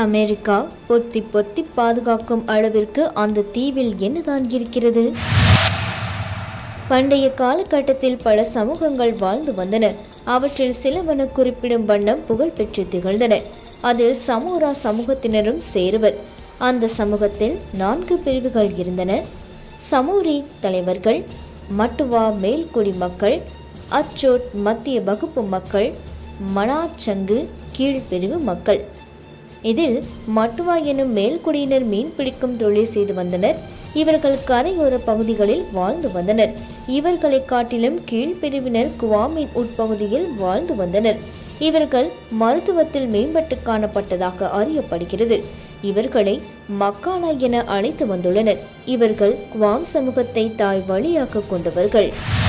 America பொத்தி பொத்தி பாதுகாக்கும் அளவிற்கு அந்த தீவில் என்னதான் இருக்கிறது பண்டைய காலகட்டத்தில் பல சமூகங்கள் வாழ்ந்து வந்தன அவற்றில் சிலவன குறிப்பிடும் வண்ணம் புகழ் பெற்று திகழ்ந்தன அதில் சமோரா சமூகத்தினரும் சேருவர் அந்த சமூகத்தில் நான்கு பிரிவுகள் இருந்தன சமூரி தலைவர்கள் மட்டுவா மேல்குடி மக்கள் அச்சோட் மத்திய வகுப்பு மக்கள் மனாச்சங்கு கீழ்பிரிவு மக்கள் இதில் மட்டுவா எனும் மேல்குடியினர் மீன் பிடிக்கும் தொழில் செய்து வந்தனர் இவர்கள் கரையோர பகுதிகளில் வாழ்ந்து வந்தனர் இவர்களை காட்டிலும் கீழ்பிரிவினர் குவாமின் உட்பகுதியில் வாழ்ந்து வந்தனர் இவர்கள் மருத்துவத்தில் மேம்பட்டு காணப்பட்டதாக அறியப்படுகிறது இவர்களை மக்கானா என அழைத்து வந்துள்ளனர் இவர்கள் குவாம் சமூகத்தை தாய் வழியாக்க கொண்டவர்கள்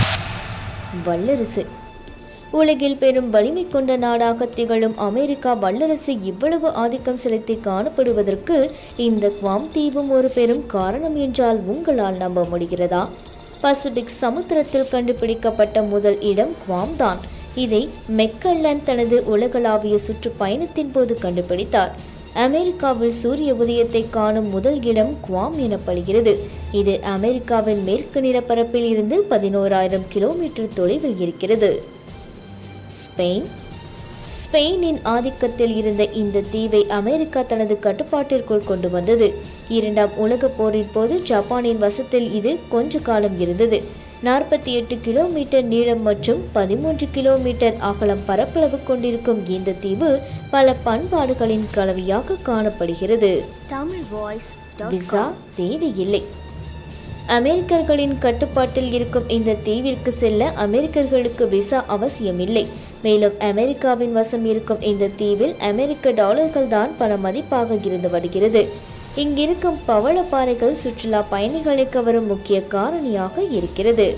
வல்லரசு உலகில் பெரும் வலிமை கொண்ட நாடாக திகழும் அமெரிக்கா வல்லரசு இவ்வளவு ஆதிக்கம் செலுத்தி காணப்படுவதற்கு இந்த குவாம் தீவும் ஒரு பெரும் காரணம் என்றால் உங்களால் நம்ப முடிகிறதா பசிபிக் சமுத்திரத்தில் கண்டுபிடிக்கப்பட்ட முதல் இடம் குவாம் தான் இதை மெக்கல்லன் தனது உலகளாவிய சுற்றுப்பயணத்தின் போது கண்டுபிடித்தார் அமெரிக்காவில் சூரிய உதயத்தை காணும் முதல் இடம் குவாம் எனப்படுகிறது இது அமெரிக்காவின் மேற்கு நிலப்பரப்பில் இருந்து பதினோராயிரம் கிலோமீட்டர் தொலைவில் இருக்கிறது ஸ்பெயின் ஸ்பெயினின் ஆதிக்கத்தில் இருந்த இந்த தீவை அமெரிக்கா தனது கட்டுப்பாட்டிற்குள் கொண்டு வந்தது இரண்டாம் உலகப் போரின் போது ஜப்பானின் வசத்தில் இது கொஞ்ச காலம் இருந்தது நாற்பத்தி எட்டு கிலோமீட்டர் நீளம் மற்றும் பதிமூன்று கிலோமீட்டர் அகலம் பரப்பளவு கொண்டிருக்கும் இந்த தீவு பல பண்பாடுகளின் கலவையாக காணப்படுகிறது தமிழ் வாய்ஸ் விசா தேவையில்லை அமெரிக்கர்களின் கட்டுப்பாட்டில் இருக்கும் இந்த தீவிற்கு செல்ல அமெரிக்கர்களுக்கு விசா அவசியமில்லை மேலும் அமெரிக்காவின் வசம் இருக்கும் இந்த தீவில் அமெரிக்க டாலர்கள் தான் பல மதிப்பாக இருந்து வருகிறது இங்கிருக்கும் பவளப்பாறைகள் சுற்றுலா பயணிகளை கவரும் முக்கிய காரணியாக இருக்கிறது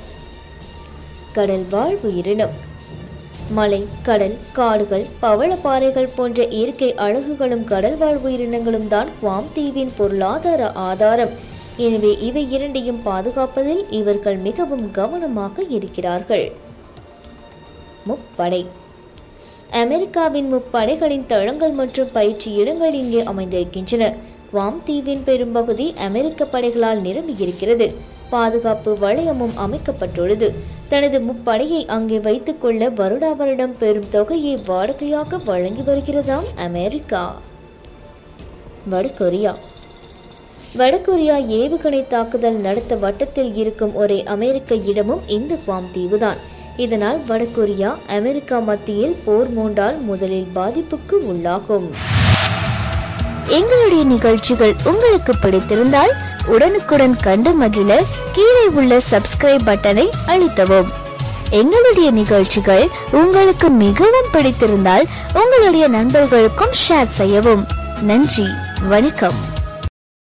கடல் வாழ் உயிரினம் மலை கடல் காடுகள் பவளப்பாறைகள் போன்ற இயற்கை அழகுகளும் கடல் வாழ் உயிரினங்களும் தான் குவாம் தீவின் பொருளாதார ஆதாரம் எனவே இவை இரண்டையும் பாதுகாப்பதில் இவர்கள் மிகவும் கவனமாக இருக்கிறார்கள் முப்படை அமெரிக்காவின் முப்படைகளின் தளங்கள் மற்றும் பயிற்சி இடங்கள் இங்கே அமைந்திருக்கின்றன குவாம் தீவின் பெரும்பகுதி அமெரிக்க படைகளால் நிரம்பியிருக்கிறது பாதுகாப்பு வளையமும் அமைக்கப்பட்டுள்ளது தனது முப்படையை அங்கே வைத்துக்கொள்ள வருடா வருடம் பெரும் தொகையை வாடகையாக வழங்கி வருகிறதாம் அமெரிக்கா வடகொரியா வடகொரியா ஏவுகணை தாக்குதல் நடத்த வட்டத்தில் இருக்கும் ஒரே அமெரிக்க இடமும் இந்த குவாம் தீவுதான் இதனால் வடகொரியா அமெரிக்கா மத்தியில் போர் மூண்டால் முதலில் பாதிப்புக்கு உள்ளாகும் எங்களுடைய நிகழ்ச்சிகள் உங்களுக்கு பிடித்திருந்தால் உடனுக்குடன் கண்டு மகிழ கீழே உள்ள சப்ஸ்கிரைப் பட்டனை அழுத்தவும் எங்களுடைய நிகழ்ச்சிகள் உங்களுக்கு மிகவும் பிடித்திருந்தால் உங்களுடைய நண்பர்களுக்கும் ஷேர் செய்யவும் நன்றி வணக்கம்